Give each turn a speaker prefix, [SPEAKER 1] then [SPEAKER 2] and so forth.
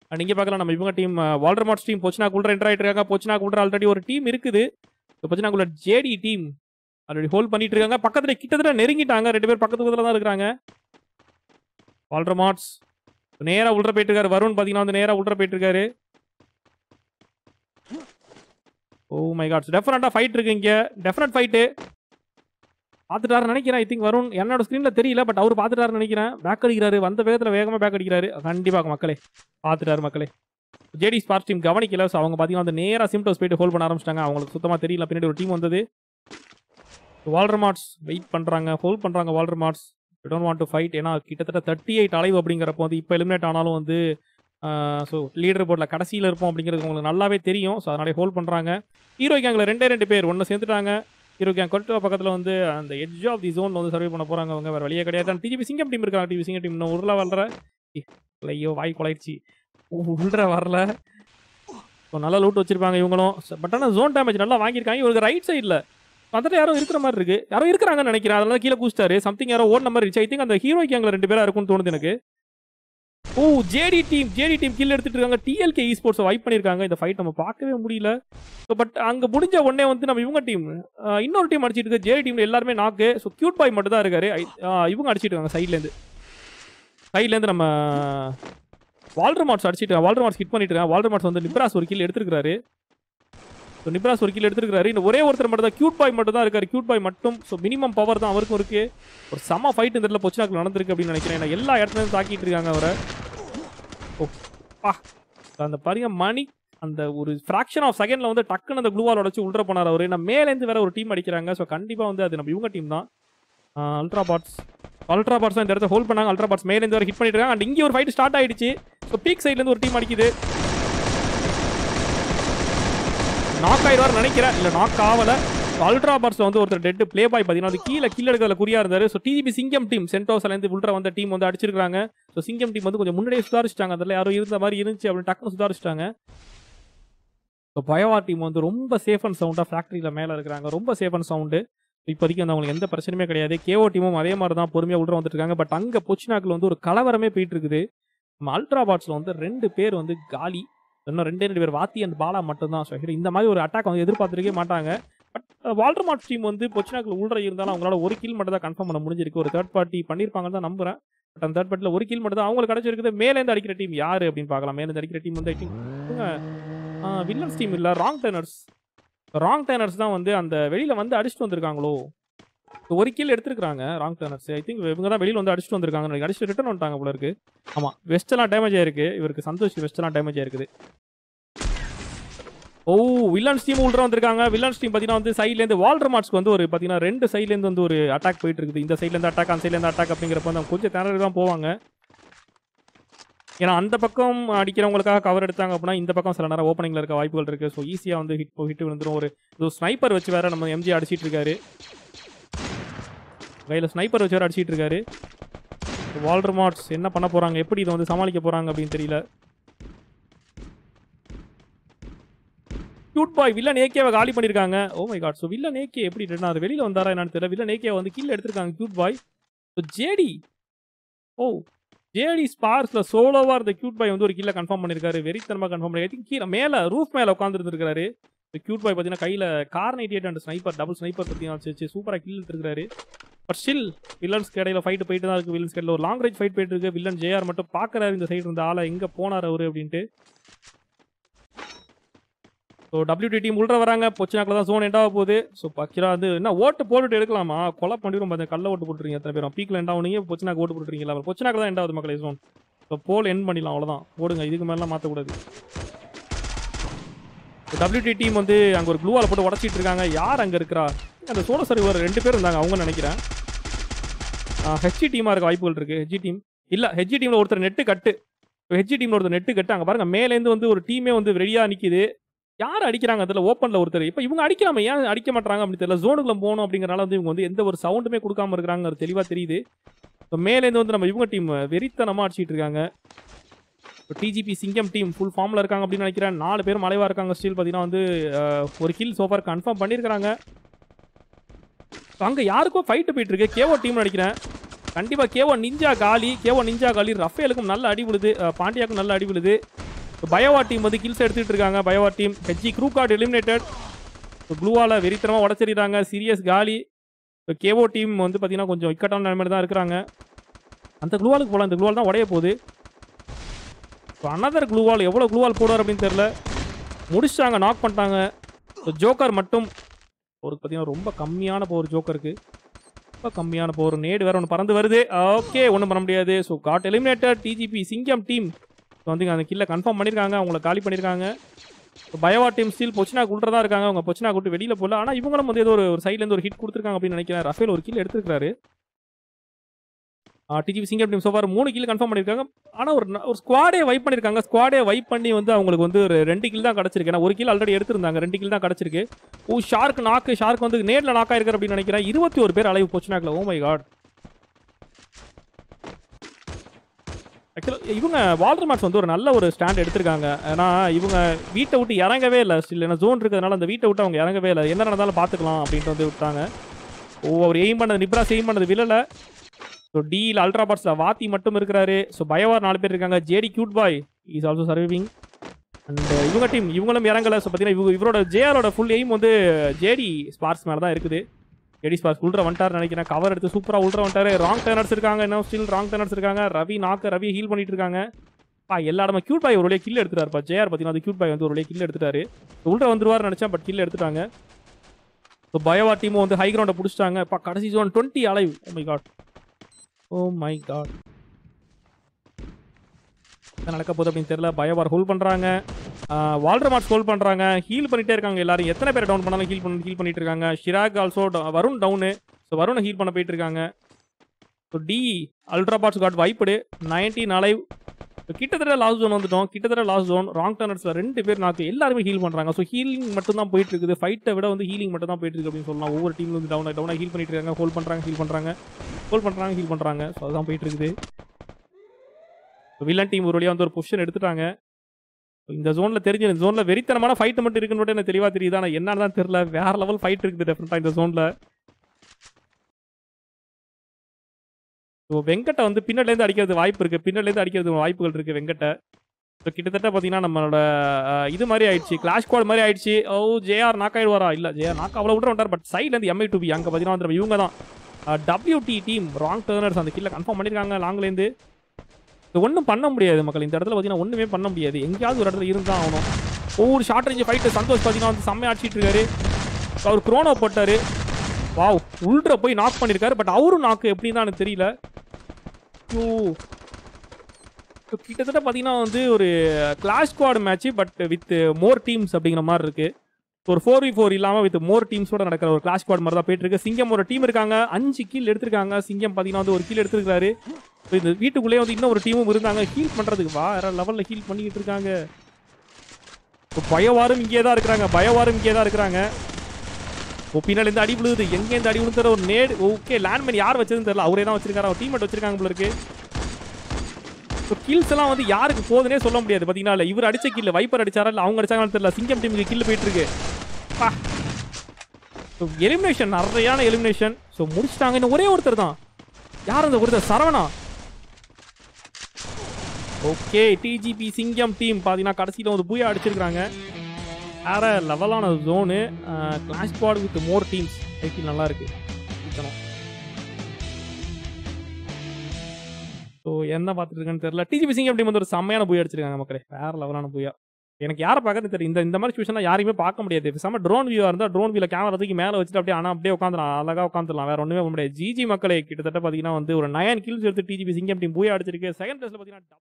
[SPEAKER 1] And இங்கே பார்க்கலாம் நம்ம இவங்க டீம் வால்டர் மார்ட்ஸ் டீம் பொச்சினாக்குள்ள என்டர் ஆயிட்டு இருக்காங்க பொச்சினாக்குள்ள ஆல்ரெடி ஒரு டீம் இருக்குது இப்போ பொச்சினாக்குள்ள ஜேடி டீம் ஆல்ரெடி ஹோல்ட் பண்ணிட்டு இருக்காங்க பக்கத்துல கிட்டத்தட்ட நெருங்கிட்டாங்க ரெண்டு பேர் பக்கத்து பக்கத்துல தான் இருக்கிறாங்க வால்டர் மார்ட்ஸ் நேரா உள்ள போயிட்டு இருக்காரு வருண் பாத்தீங்கன்னா வந்து நேரா உள்ள போயிட்டு இருக்காரு ஓ மை காட் டெஃபினட்டா ஃபைட் இருக்கு இங்க டெஃபினட் ஃபைட்டு பார்த்துட்டாரு நினைக்கிறேன் ஐ திங்க் வருண் என்னோட ஸ்க்ரீன்ல தெரியல பட் அவர் பார்த்துட்டாரு நினைக்கிறேன் பேக் அடிக்கிறாரு வந்த வேகத்துல வேகமா பேக் அடிக்கிறாரு கண்டிப்பா மக்களே பார்த்துட்டாரு மக்களே ஜேடி ஸ்பார்ஸ் டீம் கவனிக்கல ஸோ அவங்க பார்த்தீங்கன்னா வந்து நேராக சிம்டோஸ் போயிட்டு ஹோல்ட் பண்ண ஆரம்பிச்சிட்டாங்க அவங்களுக்கு சுத்தமாக தெரியல பின்னாடி ஒரு டீம் வந்தது வால்டர் மார்ட்ஸ் வெயிட் பண்ணுறாங்க ஹோல்ட் பண்ணுறாங்க Walter Marts don't want to fight ஏன்னா கிட்டத்தட்ட தேர்ட்டி எயிட் அலைவ் அப்படிங்கிறப்போ வந்து இப்போ எலிமினேட் ஆனாலும் வந்து ஸோ லீடர் போர்டில் கடைசியில் இருப்போம் அப்படிங்கிறது உங்களுக்கு நல்லாவே தெரியும் ஸோ அதனால ஹோல்ட் பண்ணுறாங்க ஹீரோ கேங்கில் ரெண்டே ரெண்டு பேர் ஒன்று சேர்ந்துட்டாங்க ஹீரோ கேங் கொல்ட்டுவா பக்கத்தில் வந்து அந்த எட்ஜ் ஆஃப் தி ஜோன் வந்து சர்வே பண்ண போகிறாங்க அவங்க வேறு வழியே கிடையாது டிஜிபி சிங்கம் டீம் இருக்காங்க டிவி சிங்கம் டீம் இன்னும் உருள வளர ஐயோ வாய் குலைச்சி உள்ள வரல ஸோ நல்லா லூட் வச்சிருப்பாங்க இவங்களும் பட் ஆனால் ஜோன் டேமேஜ் நல்லா வாங்கியிருக்காங்க இவருக்கு ரைட் சைடில் வந்துட்டு யாரோ இருக்கிற மாதிரி இருக்கு யாரோ இருக்கிறாங்கன்னு நினைக்கிறேன் அதெல்லாம் கீழே குச்சிட்டாரு சம்திங் யாரோ ஓன் நம்பர் இருந்துச்சு ஐ திங்க் அந்த ஹீரோ கேங்கில் ரெண்டு பேரா இருக்கும்னு தோணுது எனக்கு oh JD team JD team கீழே எடுத்துட்டு இருக்காங்க டிஎல்கே இ ஸ்போர்ட்ஸ் வைப் பண்ணியிருக்காங்க இந்த ஃபைட் நம்ம பார்க்கவே முடியல பட் அங்கே முடிஞ்ச உடனே வந்து நம்ம இவங்க டீம் இன்னொரு டீம் அடிச்சிட்டு இருக்கு ஜேடி டீம்ல எல்லாருமே நாக்கு ஸோ கியூட் பாய் மட்டும் தான் இருக்காரு ஐ- ஆ, இவங்க அடிச்சிட்டு இருக்காங்க சைட்லேருந்து சைட்லேருந்து நம்ம வால்டர் மார்ட்ஸ் அடிச்சிட்டு வால்டர் மார்ட்ஸ் ஹிட் பண்ணிட்டு இருக்காங்க வால்டர் மார்ட்ஸ் வந்து நிப்ராஸ் ஒரு கில் எடுத்திருக்காரு ஸோ நிப்ராஸ் ஒரு கில் எடுத்திருக்காரு இன்னும் ஒரே ஒருத்தர் மட்டும் தான் கியூட் பாய் மட்டும் தான் இருக்காரு கியூட் பாய் மட்டும் ஸோ மினிமம் பவர் தான் அவருக்கும் இருக்கு ஒரு செம ஃபைட் இந்த இடத்துல பொச்சினாக்கில் நடந்திருக்கு அப்படின்னு நினைக்கிறேன் ஏன்னா எல்லா இடத்துலையும் தாக்கிட்டு இருக்காங்க அவரை ஓ பா அந்த பாருங்க மணி அந்த ஒரு ஃப்ராக்ஷன் ஆஃப் செகண்ட்ல வந்து டக்குன்னு அந்த க்ளூவால் உடச்சு உள்ள போனார் அவரு நான் மேலேருந்து வேற ஒரு டீம் அடிக்கிறாங்க ஸோ கண்டிப்பாக வந்து அது நம்ம இவங்க டீம் தான் அல்ட்ரா பாட்ஸ் அல்ட்ரா பாட்ஸ் இந்த இடத்த ஹோல்ட் பண்ணாங்க அல்ட்ரா பாட்ஸ் மேலேருந்து வர ஹிட் பண்ணிட்டு இருக்காங்க அண்ட் இங்கே ஒரு ஃபைட் ஸ்டார்ட் ஆயிடுச்சு ஸோ பீக் சைட்லேருந்து ஒரு டீம் அடிக்குது நாக் ஆயிடுவார் நினைக்கிறேன் இல்லை நாக் ஆகல அல்ட்ரா பாட்ஸ் வந்து ஒருத்தர் டெட் ப்ளே பாய் பார்த்தீங்கன்னா அது கீழே கீழே எடுக்கிறதுல குறியா இருந்தாரு ஸோ டிஜிபி சிங்கம் டீம் சென்டோஸ்லேருந்து உள்ள வந்த டீம் வந்து அடிச்சிருக்காங்க ஸோ சிங்கம் டீம் வந்து கொஞ்சம் முன்னாடியே சுதாரிச்சிட்டாங்க அதில் யாரோ இருந்த மாதிரி இருந்துச்சு அப்படின்னு டக்குன்னு சுதாரிச்சிட்டாங்க ஸோ பயவா டீம் வந்து ரொம்ப சேஃப் அண்ட் சவுண்டாக ஃபேக்ட்ரியில் மேலே இருக்கிறாங்க ரொம்ப சேஃப் அண்ட் சவுண்டு இப்போதைக்கு வந்து அவங்களுக்கு எந்த பிரச்சனையுமே கிடையாது கேஓ டீமும் அதே மாதிரி தான் பொறுமையாக உள்ள வந்துட்டு இருக்காங்க பட் அங்கே பொச்சினாக்கில் வந்து ஒரு கலவரமே போயிட்டு இருக்குது நம்ம அல்ட்ரா பாட்ஸில் வந்து ரெண்டு பேர் வந்து காலி இன்னும் ரெண்டே ரெண்டு பேர் வாத்தி அண்ட் பாலா மட்டும்தான் ஸோ இந்த மாதிரி ஒரு அட்டாக் வந்து எதிர்பார்த்துருக்கே மாட்டாங்க பட் வால்டர் மார்ட் டீம் வந்து பொச்சினாக்கில் உள்ள இருந்தாலும் அவங்களால ஒரு கில் மட்டும் தான் கன்ஃபார்ம் பண்ண முடிஞ்சிருக்கு ஒரு தேர்ட் பார்ட்டி பண்ணியிருப்பாங்கன்னு தான் நம்புறேன் பட் அந்த தேர்ட் பார்ட்டியில் ஒரு கில் மட்டும் தான் அவங்களுக்கு கிடைச்சிருக்குது மேலேருந்து அடிக்கிற டீம் யாரு அப்படின்னு பார்க்கலாம் மேலேருந்து அடிக்கிற டீம் வந்து ஐ திங்க் வில்லன்ஸ் டீம் இல்லை ராங் டேனர்ஸ் ராங் டேனர்ஸ் தான் வந்து அந்த வெளியில் வந்து அடிச்சுட்டு வந்திருக்காங்களோ So, ஒரு கீழ் எடுத்திருக்காங்க ராங் டேனர்ஸ் ஐ திங்க் இவங்க தான் வெளியில் வந்து அடிச்சுட்டு வந்திருக்காங்க நினைக்கிறேன். அடிச்சுட்டு ரிட்டர்ன் வந்துட்டாங்க போல இருக்கு ஆமாம் வெஸ்டெல்லாம் டேமேஜ் ஆயிருக்கு இவருக்கு சந்தோஷ் வெஸ்டெல்லாம் டேமேஜ் ஆயிருக்குது ஓ வில்லன்ஸ் டீம் உள்ள வந்திருக்காங்க வில்லன்ஸ் டீம் பார்த்தீங்கன்னா வந்து சைட்லேருந்து வால்டர் மார்ட்ஸ்க்கு வந்து ஒரு பார்த்தீங்கன்னா ரெண்டு சைட்லேருந்து வந்து ஒரு அட்டாக் போயிட்டு இருக்குது இந்த சைட்லேருந்து அட்டாக் அந்த சைட்லேருந்து அட்டாக் அப்படிங்கிறப்ப வந்து அவங்க கொஞ்சம் திணறி தான் போவாங்க ஏன்னா அந்த பக்கம் அடிக்கிறவங்களுக்காக கவர் எடுத்தாங்க அப்படின்னா இந்த பக்கம் சில நேரம் ஓப்பனிங்ல இருக்க வாய்ப்புகள் இருக்கு ஸோ ஈஸியாக வந்து ஹிட் ஹிட் விழுந்துரும் ஒரு இது ஸ்னைப்பர் வச்சு வேற நம்ம எம்ஜி அடிச்சிட்டு இருக்காரு கையில் ஸ்னைப்பர் வச்சு வேற அடிச்சிட்டு இருக்காரு வால்டர் மார்ட்ஸ் என்ன பண்ண போறாங்க எப்படி இதை வந்து சமாளிக்க போறாங்க அப்படின்னு தெரியல கியூட் பாய் வில்லன் ஏகேவை காலி பண்ணியிருக்காங்க oh my god so villain AK எப்படி return ஆகுது வெளியில் வந்தாரா என்னன்னு தெரியல வில்லன் ஏகே வந்து கீழே எடுத்திருக்காங்க cute boy so JD oh JD ஸ்பார்ஸ்ல சோலோவா இருந்த கியூட் பாய் வந்து ஒரு கீழே கன்ஃபார்ம் பண்ணிருக்காரு வெறித்தனமா கன்ஃபார்ம் பண்ணி ஐ திங்க் கீழே மேல ரூஃப் மேல உட்காந்துருந்துருக்காரு கியூட் பாய் பார்த்தீங்கன்னா கையில Kar ninety eight and sniper double sniper பத்தி வச்சு சூப்பரா கீழ் எடுத்துருக்காரு பட் ஸ்டில் வில்லன்ஸ்க்கு இடையில ஃபைட் போயிட்டு தான் இருக்கு வில்லன்ஸ் இடையில ஒரு லாங் ரேஞ்ச் ஃபைட் போயிட்டு இருக்கு வில்லன் ஜேஆர் மட்டும் பாக்குறாரு இந்த சைடு இருந்த ஆளை எங்க போனார் அவரு அப்படின்ட்டு ஸோ டபிள்யூடி டீம் உள்ள வராங்க பொச்சினாக்கில் தான் ஜோன் எண்டாக போகுது ஸோ பக்கிரா வந்து என்ன ஓட்டு போட்டுட்டு எடுக்கலாமா கொலை பண்ணிடும் பார்த்து கல்ல ஓட்டு போட்டுருங்க எத்தனை பேரும் பீக்கில் எண்ட் ஆகுனீங்க பொச்சினாக்கு ஓட்டு போட்டுருக்கீங்களா பொச்சினாக்கில் தான் எண்டாவது மக்களே ஜோன் ஸோ போல் எண்ட் பண்ணிடலாம் அவ்வளோதான் போடுங்க இதுக்கு மேலாம் மாற்றக்கூடாது டபிள்யூடி டீம் வந்து அங்கே ஒரு க்ளூவால் போட்டு உடச்சிட்டு இருக்காங்க யார் அங்கே இருக்கிறா அந்த சோழ சர்வர் ரெண்டு பேர் இருந்தாங்க அவங்க நினைக்கிறேன் ஹெச்ஜி டீமாக இருக்க வாய்ப்புகள் இருக்கு ஹெச்ஜி டீம் இல்லை ஹெச்ஜி டீமில் ஒருத்தர் நெட்டு கட்டு ஹெச்ஜி டீமில் ஒருத்தர் நெட்டு கட்டு அங்கே பாருங்க மேலேருந்து வந்து ஒரு டீமே வந்து ரெடியாக நிற்கிது யார் அடிக்கிறாங்க அதில் ஓப்பனில் ஒருத்தர் இப்போ இவங்க அடிக்கலாமா ஏன் அடிக்க மாட்டாங்க அப்படின்னு தெரியல ஜோனுக்குள்ள போகணும் அப்படிங்கறனால வந்து இவங்க வந்து எந்த ஒரு சவுண்டுமே கொடுக்காம இருக்கிறாங்க அது தெளிவாக தெரியுது இப்போ மேலேருந்து வந்து நம்ம இவங்க டீம் வெறித்தனமாக அடிச்சிட்டு இருக்காங்க இப்போ டிஜிபி சிங்கம் டீம் ஃபுல் ஃபார்மில் இருக்காங்க அப்படின்னு நினைக்கிறேன் நாலு பேர் மலைவாக இருக்காங்க ஸ்டில் பார்த்தீங்கன்னா வந்து அஹ், ஒரு கில் சோஃபார் கன்ஃபார்ம் பண்ணியிருக்காங்க அங்கே யாருக்கோ ஃபைட்டு போயிட்டு இருக்கு கேவோ டீம் நினைக்கிறேன் கண்டிப்பாக கேவோ நிஞ்சா காலி கேவோ நிஞ்சா காலி ரஃபேலுக்கும் நல்ல அடி விழுது அஹ், பாண்டியாக்கும் நல்ல அடி விழுது பயோவா டீம் வந்து கில்ஸ் எடுத்துட்டு இருக்காங்க பயோவா team HG crew card eliminated க்ளூவால வெறித்தனமாக உடச்சிடுறாங்க சீரியஸ் காலி கேஓ டீம் வந்து பார்த்தீங்கன்னா கொஞ்சம் இக்கட்டான நிலைமையில தான் இருக்கிறாங்க அந்த க்ளூவாலுக்கு போகலாம் இந்த க்ளூவால் தான் உடைய போகுது இப்போ அனதர் க்ளூவால் எவ்வளோ க்ளூவால் போடுவார் அப்படின்னு தெரில முடிச்சிட்டாங்க நாக் பண்ணிட்டாங்க ஜோக்கர் மட்டும் ஒரு பார்த்தீங்கன்னா ரொம்ப கம்மியான போர் ஜோக்கருக்கு ரொம்ப கம்மியான போர் நேடு வேற ஒன்று பறந்து வருது ஓகே ஒன்றும் பண்ண முடியாது so god eliminator DGP Singam team வந்து அந்த கில்லை கன்ஃபார்ம் பண்ணியிருக்காங்க அவங்கள காலி பண்ணியிருக்காங்க பயவா டீம் ஸ்டில் பொச்சினா கூட்டு தான் இருக்காங்க அவங்க பொச்சினா கூட்டு வெளியில போகல ஆனால் இவங்களும் வந்து ஏதோ ஒரு ஒரு சைட்லேருந்து ஒரு ஹிட் கொடுத்துருக்காங்க அப்படின்னு நினைக்கிறேன் ரஃபேல் ஒரு கில் எடுத்துருக்காரு டிஜிபி சிங்கம் டீம் சோஃபார் மூணு கில் கன்ஃபார்ம் பண்ணியிருக்காங்க ஆனால் ஒரு ந- ஒரு ஸ்குவாடே வைப் பண்ணியிருக்காங்க ஸ்குவாடே வைப் பண்ணி வந்து அவங்களுக்கு வந்து ஒரு ரெண்டு கில் தான் கிடச்சிருக்கு ஏன்னா ஒரு கில் ஆல்ரெடி எடுத்திருந்தாங்க ரெண்டு கில் தான் கிடச்சிருக்கு ஓ ஷார்க் நாக்கு ஷார்க் வந்து நேரில் நாக்கா இருக்காரு அப்படின்னு நினைக்கிறேன் இருபத்தி ஒரு பேர் அலைவு பொச்சினாக்கில் ஓ மை காட் ஆக்சுவலாக இவங்க வால்டர் மேட்ச் வந்து ஒரு நல்ல ஒரு ஸ்டாண்ட் எடுத்திருக்காங்க ஏன்னா இவங்க வீட்டை விட்டு இறங்கவே இல்லை ஸ்டில் ஏன்னா ஜோன் இருக்கிறதுனால அந்த வீட்டை விட்டு அவங்க இறங்கவே இல்லை என்ன நடந்தாலும் பார்த்துக்கலாம் அப்படின்ட்டு வந்து விட்டாங்க ஓ அவர் எய்ம் பண்ணது நிப்ராஸ் எய்ம் பண்ணது விழல ஸோ டியில் அல்ட்ரா பாட்ஸில் வாத்தி மட்டும் இருக்கிறாரு ஸோ பயவார் நாலு பேர் இருக்காங்க JD cute boy is also surviving and இவங்க டீம் இவங்களும் இறங்கலை ஸோ பார்த்தீங்கன்னா இவங்க இவரோட ஜேஆரோட ஃபுல் எய்ம் வந்து ஜேடி ஸ்பார்ஸ் மேலே தான் இருக்குது ஜேடி ஸ்பார்ஸ் உள்ட்ரா வந்துட்டார் நினைக்கிறேன் கவர் எடுத்து சூப்பராக உள்ட்ரா வந்துட்டாரு ராங் டர்னர்ஸ் இருக்காங்க இன்னும் ஸ்டில் ராங் டர்னர்ஸ் இருக்காங்க ரவி நாக்கு ரவி ஹீல் பண்ணிட்டு இருக்காங்க பா எல்லா இடமா கியூட் பாய் ஒரு வழியாக கில் எடுத்துட்டாருப்பா ஜேஆர் பார்த்தீங்கன்னா அது கியூட் பாய் வந்து ஒரு வழியாக கில் எடுத்துட்டாரு உள்ட்ரா வந்துருவார் நினச்சேன் பட் கில் எடுத்துட்டாங்க ஸோ பயவா டீமும் வந்து ஹை கிரவுண்டை பிடிச்சிட்டாங்க இப்போ கடைசி zone twenty alive oh my god oh my god என்ன நடக்க போகுது அப்படின்னு தெரியல பயவார் ஹோல்ட் பண்ணுறாங்க வால்டர் மார்ட் ஹோல்ட் பண்ணுறாங்க ஹீல் பண்ணிட்டே இருக்காங்க எல்லாரும் எத்தனை பேர் டவுன் பண்ணாலும் ஹீல் பண்ணி ஹீல் பண்ணிட்டு இருக்காங்க Chirag also Varun down so வருணை ஹீல் பண்ண போயிட்டு இருக்காங்க so the ultra bots got wiped nineteen alive கிட்டத்தட்ட லாஸ்ட் ஜோன் வந்துட்டோம் கிட்டத்தட்ட லாஸ்ட் ஜோன் ராங் டர்னர்ஸில் ரெண்டு பேர் நாக்கு எல்லாருமே ஹீல் பண்ணுறாங்க ஸோ ஹீலிங் மட்டும் தான் போயிட்டு இருக்குது ஃபைட்டை விட வந்து ஹீலிங் மட்டும் தான் போயிட்டு இருக்கு அப்படின்னு சொல்லலாம் ஒவ்வொரு டீம்ல வந்து டவுன் டவுனாக ஹீல் பண்ணிட்டு இருக்காங்க ஹோல்ட் பண்ணுறாங்க ஹீல் பண்ணுறாங்க ஹோல்ட் பண்ணுறாங்க ஹீல் பண்ணுறாங்க ஸோ அதுதான் போயிட்டு இருக்குது வில்லன் டீம் ஒரு வழியாக வந்து ஒரு பொசிஷன் எடுத்துட்டாங்க இந்த ஜோனில் தெரிஞ்ச இந்த ஜோனில் வெறித்தனமான ஃபைட் மட்டும் இருக்குன்னு மட்டும் எனக்கு தெளிவாக தெரியுது ஆனால் என்னன்னு தான் தெரியல வேற லெவல் ஃபைட் இருக்குது டெஃபினட்டாக இந்த ஜோனில் ஸோ வெங்கட்டை வந்து பின்னாடிலேருந்து அடிக்கிறது வாய்ப்பு இருக்குது பின்னாடிலேருந்து அடிக்கிறது வாய்ப்புகள் இருக்குது வெங்கட்டை ஸோ கிட்டத்தட்ட பார்த்தீங்கன்னா நம்மளோட அஹ், இது மாதிரி ஆயிடுச்சு கிளாஷ் ஸ்குவாட் மாதிரி ஆயிடுச்சு ஓ ஜேஆர் நாக் ஆயிடுவாரா இல்லை ஜேஆர் நாக் அவ்வளோ விட்டு வந்தார் பட் சைட்லேருந்து எம்ஐ டூ பி அங்கே பார்த்தீங்கன்னா வந்து இவங்க தான் டபிள்யூடி டீம் ராங் டர்னர்ஸ் அந்த கீழே கன்ஃபார்ம் பண்ணியிருக்காங்க லாங்லேருந்து இது ஒன்றும் பண்ண முடியாது மக்கள் இந்த இடத்துல பார்த்தீங்கன்னா ஒன்றுமே பண்ண முடியாது எங்கேயாவது ஒரு இடத்துல இருந்தால் ஆகணும் ஒவ்வொரு ஷார்ட் ரேஞ்ச் ஃபைட்டு சந்தோஷ் பார்த்தீங்கன்னா வந்து செம்மையா அடிச்சிட்டு இருக்காரு அவர் குரோனோ போட்டாரு வாவ் உள்ற போய் நாக் பண்ணியிருக்காரு பட் அவரும் நாக்கு எப்படின்னு எனக்கு தெரியல ஐயோ இப்ப கிட்டத்தட்ட பார்த்தீங்கன்னா வந்து ஒரு clash squad match but with more teams அப்படிங்கிற மாதிரி இருக்கு ஒரு ஃபோர் வி ஃபோர் இல்லாமல் வித் மோர் டீம்ஸோட நடக்கிற ஒரு கிளாஷ் ஸ்குவாட் மாதிரி தான் போயிட்டு இருக்கு சிங்கம் ஒரு டீம் இருக்காங்க அஞ்சு கீல் எடுத்திருக்காங்க சிங்கம் பார்த்தீங்கன்னா வந்து ஒரு கீல் எடுத்திருக்காரு So, இந்த வீட்டுக்குள்ளேயே வந்து இன்னும் ஒரு டீமும் இருந்தாங்க ஹீல் பண்றதுக்கு வேற லெவல்ல ஹீல் பண்ணிக்கிட்டு இருக்காங்க இப்போ பயவாரும் இங்கே தான் இருக்கிறாங்க பயவாரும் இங்கே தான் இருக்கிறாங்க இப்போ பின்னாடி இருந்து அடி விழுகுது எங்க இருந்து அடி விழுந்துற ஒரு நேடு ஓகே லேண்ட்மேன் யார் வச்சதுன்னு தெரியல அவரே தான் வச்சிருக்காரு அவர் டீம் வச்சிருக்காங்க போல இருக்கு ஸோ கில்ஸ் எல்லாம் வந்து யாருக்கு போகுதுனே சொல்ல முடியாது பார்த்தீங்கன்னா இல்லை இவர் அடிச்ச கில்ல வைப்பர் அடிச்சாரா இல்லை அவங்க அடிச்சாங்கன்னு தெரியல சிங்கம் டீமுக்கு கில் போயிட்டு இருக்கு பா ஸோ எலிமினேஷன் நிறையான எலிமினேஷன் ஸோ முடிச்சிட்டாங்க இன்னும் ஒரே ஒருத்தர் தான் யார் அந்த ஒருத்தர் Saravana okay DGP Singam team பார்த்தீங்கன்னா கடைசியில் வந்து பூயா அடிச்சிருக்காங்க வேற லெவலான zone clash squad with more teams IPL நல்லா இருக்கு ஸோ என்ன பார்த்துட்டு இருக்கேன்னு தெரியல டிஜிபி சிங்கம் டீம் வந்து ஒரு செம்மையான பூயா அடிச்சிருக்காங்க மக்களே வேற லெவலான பூயா எனக்கு யாரை பார்க்கறது தெரியும் இந்த இந்த மாதிரி சுச்சுவேஷன் யாரையுமே பார்க்க முடியாது பேசாம ட்ரோன் வியூவா இருந்தால் ட்ரோன் வியூல கேமரா தூக்கி மேலே வச்சுட்டு அப்படியே ஆனால் அப்படியே உட்காந்துலாம் அழகா உட்காந்துலாம் வேற ஒன்றுமே பண்ண முடியாது ஜிஜி மக்களே கிட்டத்தட்ட பார்த்தீங்கன்னா வந்து ஒரு நயன் கில்ஸ் எடுத்து டிஜிபி சிங்கம் டீம் பூயா அடிச்சிருக்கு செகண்ட் பிளேஸ்ல பார்த்தீங்கன்னா